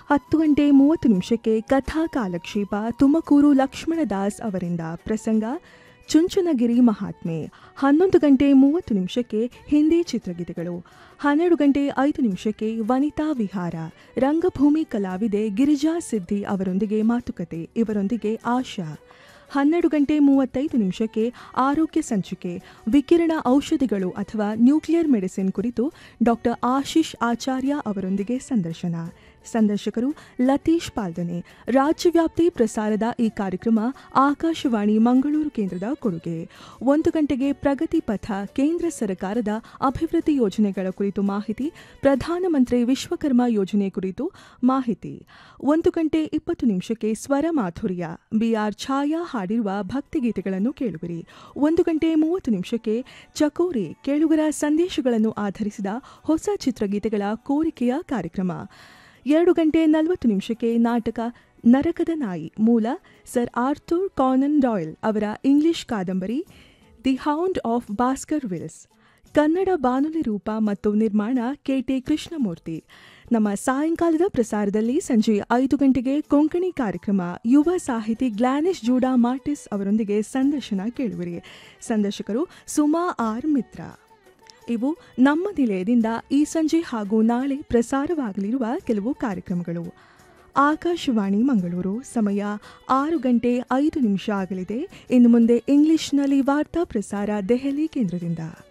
ಹತ್ತು ಗಂಟೆ ಮೂವತ್ತು ನಿಮಿಷಕ್ಕೆ ಕಥಾ ಕಾಲಕ್ಷೇಪ ತುಮಕೂರು ಲಕ್ಷ್ಮಣದಾಸ್ ಅವರಿಂದ ಪ್ರಸಂಗ ಚುಂಚನಗಿರಿ ಮಹಾತ್ಮೆ ಹನ್ನೊಂದು ಗಂಟೆ ಮೂವತ್ತು ನಿಮಿಷಕ್ಕೆ ಹಿಂದಿ ಚಿತ್ರಗೀತೆಗಳು ಹನ್ನೆರಡು ಗಂಟೆ ಐದು ನಿಮಿಷಕ್ಕೆ ವನಿತಾ ವಿಹಾರ ರಂಗಭೂಮಿ ಕಲಾವಿದೆ ಗಿರಿಜಾ ಸಿದ್ದಿ ಅವರೊಂದಿಗೆ ಮಾತುಕತೆ ಇವರೊಂದಿಗೆ ಆಶಾ ಹನ್ನೆರಡು ಗಂಟೆ ಮೂವತ್ತೈದು ನಿಮಿಷಕ್ಕೆ ಆರೋಗ್ಯ ಸಂಚಿಕೆ ವಿಕಿರಣ ಔಷಧಿಗಳು ಅಥವಾ ನ್ಯೂಕ್ಲಿಯರ್ ಮೆಡಿಸಿನ್ ಕುರಿತು ಡಾಕ್ಟರ್ ಆಶೀಶ್ ಆಚಾರ್ಯ ಅವರೊಂದಿಗೆ ಸಂದರ್ಶನ ಸಂದರ್ಶಕರು ಲತೀಶ್ ಪಾಲ್ದನೆ ರಾಜ್ಯವ್ಯಾಪ್ತಿ ಪ್ರಸಾರದ ಈ ಕಾರ್ಯಕ್ರಮ ಆಕಾಶವಾಣಿ ಮಂಗಳೂರು ಕೇಂದ್ರದ ಕೊಡುಗೆ ಒಂದು ಗಂಟೆಗೆ ಪ್ರಗತಿ ಪಥ ಕೇಂದ್ರ ಸರ್ಕಾರದ ಅಭಿವೃದ್ಧಿ ಯೋಜನೆಗಳ ಕುರಿತು ಮಾಹಿತಿ ಪ್ರಧಾನಮಂತ್ರಿ ವಿಶ್ವಕರ್ಮ ಯೋಜನೆ ಕುರಿತು ಮಾಹಿತಿ ಒಂದು ಗಂಟೆ ಇಪ್ಪತ್ತು ನಿಮಿಷಕ್ಕೆ ಸ್ವರ ಮಾಧುರ್ಯ ಬಿಆರ್ ಛಾಯಾ ಹಾಡಿರುವ ಭಕ್ತಿಗೀತೆಗಳನ್ನು ಕೇಳುವಿರಿ ಒಂದು ಗಂಟೆ ಮೂವತ್ತು ನಿಮಿಷಕ್ಕೆ ಚಕೋರಿ ಕೇಳುಗರ ಸಂದೇಶಗಳನ್ನು ಆಧರಿಸಿದ ಹೊಸ ಚಿತ್ರಗೀತೆಗಳ ಕೋರಿಕೆಯ ಕಾರ್ಯಕ್ರಮ ಎರಡು ಗಂಟೆ ನಲವತ್ತು ನಿಮಿಷಕ್ಕೆ ನಾಟಕ ನರಕದ ನಾಯಿ ಮೂಲ ಸರ್ ಆರ್ಥೂರ್ ಕಾನನ್ ಡಾಯ್ಲ್ ಅವರ ಇಂಗ್ಲಿಷ್ ಕಾದಂಬರಿ the Hound of Baskervilles Kannada ಬಾನುಲಿ ರೂಪ ಮತ್ತು ನಿರ್ಮಾಣ ಕೆಟಿ ಕೃಷ್ಣಮೂರ್ತಿ ನಮ್ಮ ಸಾಯಂಕಾಲದ ಪ್ರಸಾರದಲ್ಲಿ ಸಂಜೆ ಐದು ಗಂಟೆಗೆ ಕೊಂಕಣಿ ಕಾರ್ಯಕ್ರಮ ಯುವ ಸಾಹಿತಿ ಗ್ಲಾನಿಶ್ ಜೂಡಾ ಮಾರ್ಟಿಸ್ ಅವರೊಂದಿಗೆ ಸಂದರ್ಶನ ಕೇಳುವಿರಿ ಸಂದರ್ಶಕರು ಸುಮಾ ಆರ್ ಮಿತ್ರ ಇವು ನಮ್ಮ ನಿಲಯದಿಂದ ಈ ಸಂಜೆ ಹಾಗೂ ನಾಳೆ ಪ್ರಸಾರವಾಗಲಿರುವ ಕೆಲವು ಕಾರ್ಯಕ್ರಮಗಳು ಆಕಾಶವಾಣಿ ಮಂಗಳೂರು ಸಮಯ ಆರು ಗಂಟೆ ಐದು ನಿಮಿಷ ಆಗಲಿದೆ ಇನ್ನು ಮುಂದೆ ಇಂಗ್ಲಿಷ್ನಲ್ಲಿ ವಾರ್ತಾ ಪ್ರಸಾರ ದೆಹಲಿ ಕೇಂದ್ರದಿಂದ